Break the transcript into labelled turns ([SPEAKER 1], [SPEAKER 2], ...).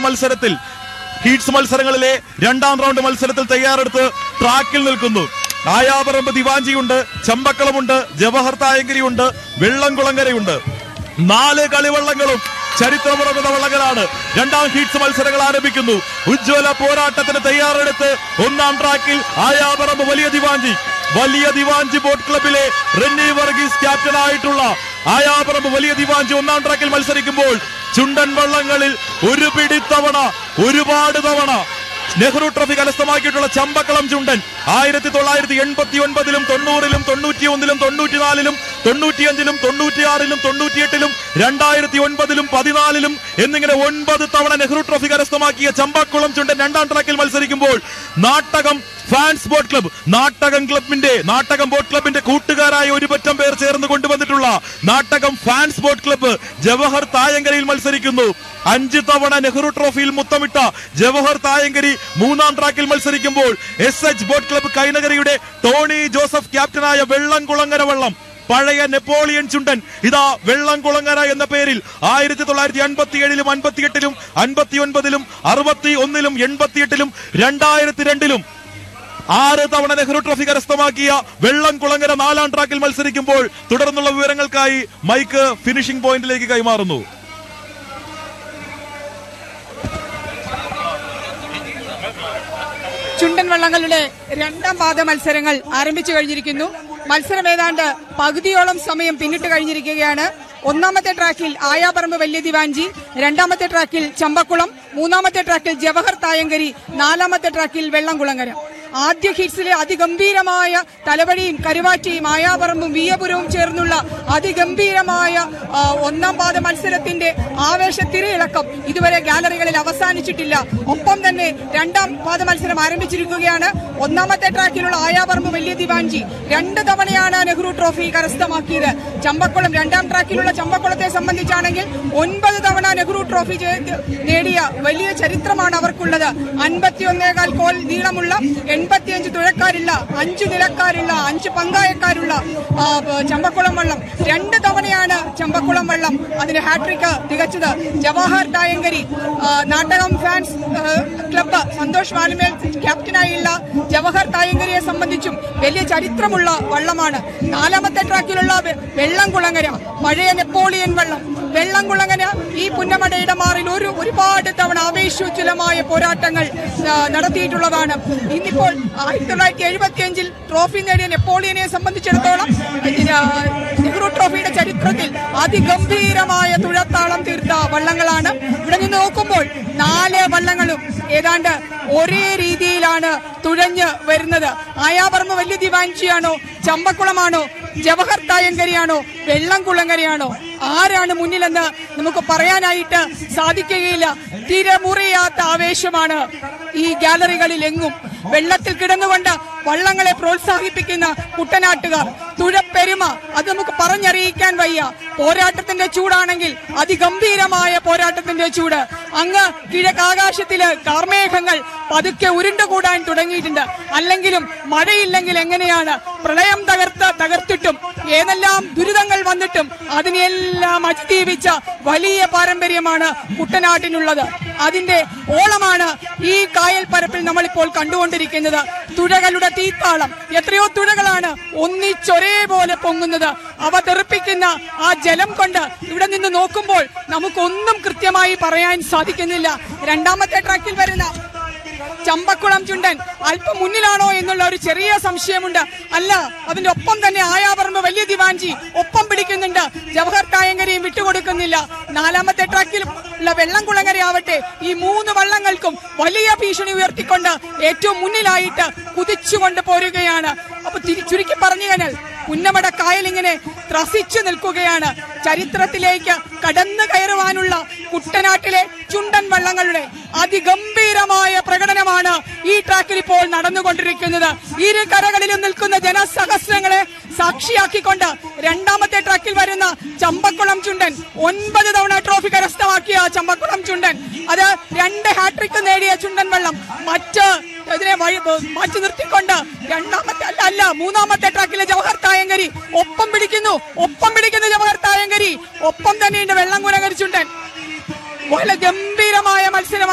[SPEAKER 1] മത്സരത്തിൽ ഹീറ്റ്സ് മത്സരങ്ങളിലെ രണ്ടാം റൗണ്ട് മത്സരത്തിൽ തയ്യാറെടുത്ത് ട്രാക്കിൽ നിൽക്കുന്നു ആയാപറമ്പ് ദിവാഞ്ചിയുണ്ട് ചമ്പക്കളമുണ്ട് ജവഹർ തായങ്കരിയുണ്ട് വെള്ളംകുളങ്ങരയുണ്ട് നാല് കളിവള്ളങ്ങളും ചരിത്രമുറങ്ങുന്ന വള്ളങ്ങളാണ് രണ്ടാം ഹീറ്റ്സ് മത്സരങ്ങൾ ആരംഭിക്കുന്നു ഉജ്ജ്വല പോരാട്ടത്തിന് തയ്യാറെടുത്ത് ഒന്നാം ട്രാക്കിൽ ആയാപറമ്പ് വലിയ ദിവാഞ്ചി വലിയ ദിവാഞ്ചി ബോട്ട് ക്ലബിലെ റെന്നി വർഗീസ് ക്യാപ്റ്റനായിട്ടുള്ള ആയാപറമ്പ് വലിയ ദിവാഞ്ചി ഒന്നാം ട്രാക്കിൽ മത്സരിക്കുമ്പോൾ ചുണ്ടൻ വള്ളങ്ങളിൽ ഒരു പിടി തവണ ഒരുപാട് തവണ നെഹ്റു ട്രോഫി കരസ്ഥമാക്കിയിട്ടുള്ള ചമ്പക്കളം ചുണ്ടൻ ആയിരത്തി തൊള്ളായിരത്തി എൺപത്തി ഒൻപതിലും തൊണ്ണൂറിലും തൊണ്ണൂറ്റി ഒന്നിലും തൊണ്ണൂറ്റിനാലിലും തൊണ്ണൂറ്റിയഞ്ചിലും തൊണ്ണൂറ്റിയാറിലും തൊണ്ണൂറ്റിയെട്ടിലും രണ്ടായിരത്തി ഒൻപതിലും പതിനാലിലും എന്നിങ്ങനെ ഒൻപത് തവണ നെഹ്റു ട്രോഫി കരസ്ഥമാക്കിയ ചമ്പക്കുളം ചുണ്ടൻ രണ്ടാം ട്രാക്കിൽ മത്സരിക്കുമ്പോൾ Nattakam fans boat club Nattakam ക്ലബിന്റെ നാട്ടകം ബോട്ട് ക്ലബിന്റെ കൂട്ടുകാരായ ഒരു പറ്റം പേർ ചേർന്ന് കൊണ്ടുവന്നിട്ടുള്ള Nattakam fans boat club Jawahar തായങ്കരയിൽ മത്സരിക്കുന്നു അഞ്ച് തവണ നെഹ്റു ട്രോഫിയിൽ മുത്തമിട്ട ജവഹർ തായങ്കരി മൂന്നാം ട്രാക്കിൽ മത്സരിക്കുമ്പോൾ എസ് എച്ച് ബോട്ട് ക്ലബ്ബ് കൈനഗരിയുടെ ടോണി ജോസഫ് ക്യാപ്റ്റനായ വെള്ളംകുളങ്ങര വള്ളം പഴയ നെപ്പോളിയൻ ചുണ്ടൻ ഇതാ വെള്ളംകുളങ്ങര എന്ന പേരിൽ ആയിരത്തി തൊള്ളായിരത്തി അൻപത്തി ഏഴിലും അൻപത്തിയെട്ടിലും അൻപത്തി ഒൻപതിലും അറുപത്തി ഒന്നിലും എൺപത്തിയെട്ടിലും രണ്ടായിരത്തി രണ്ടിലും ആറ് തവണ നെഹ്റു ട്രോഫി കരസ്ഥമാക്കിയ വെള്ളംകുളങ്ങര നാലാം ട്രാക്കിൽ മത്സരിക്കുമ്പോൾ തുടർന്നുള്ള വിവരങ്ങൾക്കായി മൈക്ക് ഫിനിഷിംഗ് പോയിന്റിലേക്ക് കൈമാറുന്നു
[SPEAKER 2] ചുണ്ടൻ വള്ളങ്ങളുടെ രണ്ടാം പാദ മത്സരങ്ങൾ ആരംഭിച്ചു കഴിഞ്ഞിരിക്കുന്നു മത്സരം ഏതാണ്ട് പകുതിയോളം സമയം പിന്നിട്ട് കഴിഞ്ഞിരിക്കുകയാണ് ഒന്നാമത്തെ ട്രാക്കിൽ ആയാപറമ്പ് വലിയ ദിവാഞ്ചി രണ്ടാമത്തെ ട്രാക്കിൽ ചമ്പക്കുളം മൂന്നാമത്തെ ട്രാക്കിൽ ജവഹർ തായങ്കരി നാലാമത്തെ ട്രാക്കിൽ വെള്ളംകുളങ്ങര ആദ്യ ഹിറ്റ്സിലെ അതിഗംഭീരമായ തലവഴിയും കരുവാറ്റയും ആയാപറമ്പും വീയപുരവും ചേർന്നുള്ള അതിഗംഭീരമായ ആ, ഒന്നാം പാദ മത്സരത്തിന്റെ ആവേശ തിരയിളക്കം ഇതുവരെ ഗാലറികളിൽ അവസാനിച്ചിട്ടില്ല ഒപ്പം തന്നെ രണ്ടാം പാദ മത്സരം ആരംഭിച്ചിരിക്കുകയാണ് ഒന്നാമത്തെ ട്രാക്കിലുള്ള ആയാപറമ്പ് വലിയ ദിവാഞ്ചി രണ്ട് തവണയാണ് നെഹ്റു ട്രോഫി കരസ്ഥമാക്കിയത് ചമ്പക്കുളം രണ്ടാം ട്രാക്കിലുള്ള ചമ്പക്കുളത്തെ സംബന്ധിച്ചാണെങ്കിൽ ഒൻപത് തവണ നെഹ്റു ട്രോഫി ജയ- നേടിയ വലിയ ചരിത്രമാണ് അവർക്കുള്ളത് അൻപത്തിയൊന്നേകാൽ കോൽ നീളമുള്ള എൺപത്തിയഞ്ച് തുഴക്കാരുള്ള അഞ്ചു നിലക്കാരുള്ള അഞ്ച് പങ്കായക്കാരുള്ള ആ, ബ- ചമ്പക്കുളം വള്ളം രണ്ട് തവണയാണ് ചമ്പക്കുളം വള്ളം അതിന് ഹാട്രിക് തികച്ചത് ജവഹർ തായങ്കരി ആ, നാട്ടകം ഫാൻസ് ആ, ക്ലബ്ബ് സന്തോഷ് വാലുമേൽ ക്യാപ്റ്റനായുള്ള ജവഹർ തായങ്കരിയെ സംബന്ധിച്ചും വലിയ ചരിത്രമുള്ള വള്ളമാണ് നാലാമത്തെ ട്രാക്കിലുള്ള വെ- വെള്ളംകുളങ്ങര പഴയ നെപ്പോളിയൻ വള്ളം വെള്ളംകുളങ്ങര ഈ പുന്നമടയുടെ മാറിൽ ഒരു ഒരുപാട് തവണ ആവേശോജ്വലമായ പോരാട്ടങ്ങൾ ആ, നടത്തിയിട്ടുള്ളതാണ് ഇന്നിപ്പോൾ ആയിരത്തി തൊള്ളായിരത്തി എഴുപത്തി അഞ്ചിൽ ട്രോഫി നേടിയ നെപ്പോളിയനെ സംബന്ധിച്ചിടത്തോളം ആ, നെഹ്റു ട്രോഫിയുടെ ചരിത്രത്തിൽ അതിഗംഭീരമായ തുഴത്താളം തീർത്ത വള്ളങ്ങളാണ് ഇവിടെ നിന്ന് നോക്കുമ്പോൾ നാല് വള്ളങ്ങളും ഏതാണ്ട് ഒരേ രീതിയിലാണ് തുഴഞ്ഞ് വരുന്നത് ആയാപറമ്പ് വലിയ ദിവാഞ്ചിയാണോ ചമ്പക്കുളമാണോ ജവഹർ തായങ്കരിയാണോ വെള്ളംകുളങ്ങരയാണോ ആരാണ് മുന്നിലെന്ന് നമുക്ക് പറയാനായിട്ട് സാധിക്കുകയില്ല തിരമുറിയാത്ത ആവേശമാണ് ഈ ഗാലറികളിൽ എങ്ങും വെള്ളത്തിൽ കിടന്നുകൊണ്ട് വള്ളങ്ങളെ പ്രോത്സാഹിപ്പിക്കുന്ന കുട്ടനാട്ടുകാർ തുഴപ്പെരുമ അത് നമുക്ക് പറഞ്ഞറിയിക്കാൻ വയ്യ പോരാട്ടത്തിന്റെ ചൂടാണെങ്കിൽ അതിഗംഭീരമായ പോരാട്ടത്തിന്റെ ചൂട് അങ്ങ് കിഴക്കാകാശത്തില് കാർമേഘങ്ങൾ പതുക്കെ ഉരുണ്ടുകൂടാൻ തുടങ്ങിയിട്ടുണ്ട് അല്ലെങ്കിലും മഴയില്ലെങ്കിൽ എങ്ങനെയാണ് പ്രളയം തകർത്ത് തകർത്തിട്ടും ഏതെല്ലാം ദുരിതങ്ങൾ വന്നിട്ടും അതിനെല്ലാം അതിജീവിച്ച വലിയ പാരമ്പര്യമാണ് കുട്ടനാട്ടിനുള്ളത് അതിന്റെ ഓളമാണ് ഈ കായൽ പരപ്പിൽ നമ്മളിപ്പോൾ കണ്ടുകൊണ്ടിരിക്കുന്നത് തുഴകളുടെ തീത്താളം എത്രയോ തുഴകളാണ് ഒന്നിച്ചൊരേപോലെ പൊങ്ങുന്നത് അവ തെറിപ്പിക്കുന്ന ആ ജലം കൊണ്ട് ഇവിടെ നിന്ന് നോക്കുമ്പോൾ നമുക്കൊന്നും കൃത്യമായി പറയാൻ സാധിക്കുന്നില്ല രണ്ടാമത്തെ ട്രാക്കിൽ വരുന്ന ചമ്പക്കുളം ചുണ്ടൻ അല്പം മുന്നിലാണോ എന്നുള്ള ഒരു ചെറിയ സംശയമുണ്ട് അല്ല അതിന്റെ ഒപ്പം തന്നെ ആയാപറമ്പ് വലിയ ദിവാഞ്ചി ഒപ്പം പിടിക്കുന്നുണ്ട് ജവഹർ തായങ്കരെയും വിട്ടുകൊടുക്കുന്നില്ല നാലാമത്തെ ട്രാക്കിൽ ഉള്ള വെള്ളംകുളങ്ങര ആവട്ടെ ഈ മൂന്ന് വള്ളങ്ങൾക്കും വലിയ ഭീഷണി ഉയർത്തിക്കൊണ്ട് ഏറ്റവും മുന്നിലായിട്ട് കുതിച്ചുകൊണ്ട് പോരുകയാണ് അപ്പൊ തിരി- ചുരുക്കി പറഞ്ഞു കഴിഞ്ഞാൽ പുന്നമട കായൽ ഇങ്ങനെ ത്രസിച്ചു നിൽക്കുകയാണ് ചരിത്രത്തിലേക്ക് കടന്നു കയറുവാനുള്ള കുട്ടനാട്ടിലെ ചുണ്ടൻ വള്ളങ്ങളുടെ അതിഗംഭീരമായ പ്രകടനമാണ് ഈ ട്രാക്കിൽ ഇപ്പോൾ നടന്നുകൊണ്ടിരിക്കുന്നത് ഇരു കരകളിലും നിൽക്കുന്ന ജനസഹസ്രങ്ങളെ സാക്ഷിയാക്കിക്കൊണ്ട് രണ്ടാമത്തെ ട്രാക്കിൽ വരുന്ന ചമ്പക്കുളം ചുണ്ടൻ ഒൻപത് തവണ ട്രോഫി കരസ്ഥമാക്കിയ ചമ്പക്കുളം ചുണ്ടൻ അത് രണ്ട് ഹാട്രിക് നേടിയ ചുണ്ടൻ വെള്ളം മറ്റ് ഇതിനെ വഴി മാറ്റി നിർത്തിക്കൊണ്ട് രണ്ടാമത്തെ അല്ല അല്ല മൂന്നാമത്തെ ട്രാക്കിലെ ജവഹർ തായങ്കരി ഒപ്പം പിടിക്കുന്നു ഒപ്പം പിടിക്കുന്നു ജവഹർ തായങ്കരി ഒപ്പം തന്നെയുണ്ട് വെള്ളം കുരങ്ങരിച്ചുണ്ടൻ വളരെ ഗംഭീരമായ മത്സരമാണ്